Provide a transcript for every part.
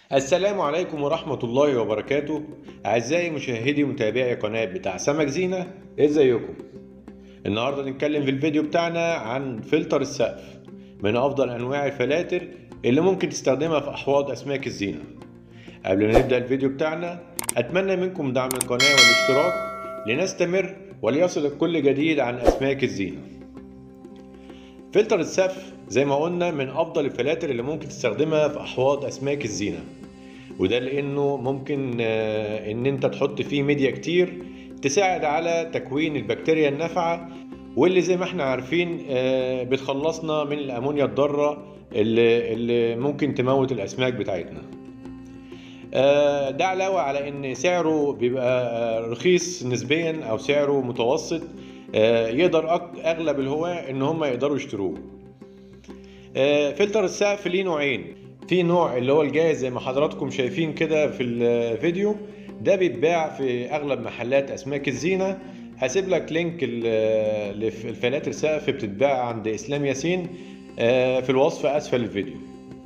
السلام عليكم ورحمة الله وبركاته أعزائي مشاهدي ومتابعي قناة بتاع سمك زينة إزيكم النهاردة نتكلم في الفيديو بتاعنا عن فلتر السقف من أفضل أنواع الفلاتر اللي ممكن تستخدمها في أحواض أسماك الزينة قبل ما نبدأ الفيديو بتاعنا أتمنى منكم دعم القناة والاشتراك لنستمر وليصلك كل جديد عن أسماك الزينة فلتر السقف زي ما قلنا من افضل الفلاتر اللي ممكن تستخدمها في احواض اسماك الزينه وده لانه ممكن آه، ان انت تحط فيه ميديا كتير تساعد على تكوين البكتيريا النافعه واللي زي ما احنا عارفين آه، بتخلصنا من الامونيا الضاره اللي, اللي ممكن تموت الاسماك بتاعتنا آه، ده علاوه على ان سعره بيبقى رخيص نسبيا او سعره متوسط يقدر اغلب الهواة ان هم يقدروا يشتروه آه، فلتر السقف ليه نوعين في نوع اللي هو الجاهز زي ما حضراتكم شايفين كده في الفيديو ده بيتباع في اغلب محلات اسماك الزينه هسيب لك لينك الفلاتر السقف بتتباع عند اسلام ياسين آه، في الوصف اسفل الفيديو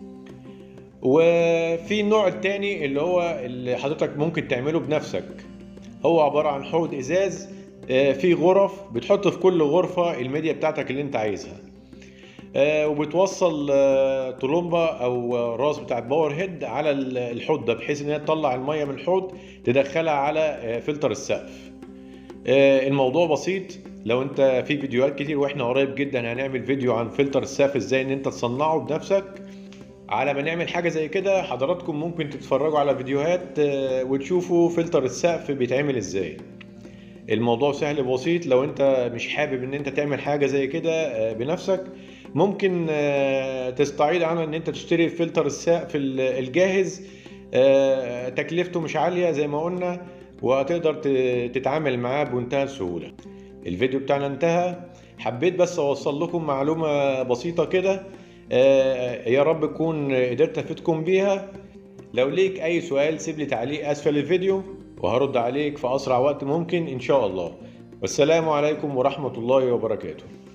وفي النوع التاني اللي هو اللي حضرتك ممكن تعمله بنفسك هو عبارة عن حوض ازاز آه، فيه غرف بتحط في كل غرفة الميديا بتاعتك اللي انت عايزها آه، وبتوصل آه، طلمبه او راس بتاعت باور هيد على الحوض ده بحيث ان هي تطلع الميه من الحوض تدخلها على آه، فلتر السقف الموضوع بسيط لو انت في فيديوهات كتير واحنا قريب جدا هنعمل فيديو عن فلتر السقف ازاي ان انت تصنعه بنفسك على ما نعمل حاجه زي كده حضراتكم ممكن تتفرجوا على فيديوهات وتشوفوا فلتر السقف بيتعمل ازاي الموضوع سهل وبسيط لو انت مش حابب ان انت تعمل حاجه زي كده بنفسك ممكن آه، تستعيد عنها ان انت تشتري فلتر السقف الجاهز آه، تكلفته مش عاليه زي ما قلنا وهتقدر تتعامل معاه بمنتهى السهوله الفيديو بتاعنا انتهى حبيت بس اوصل لكم معلومه بسيطه كده آه، يا رب اكون قدرت افيدكم بيها لو ليك اي سؤال سيب لي تعليق اسفل الفيديو وهرد عليك في اسرع وقت ممكن ان شاء الله والسلام عليكم ورحمه الله وبركاته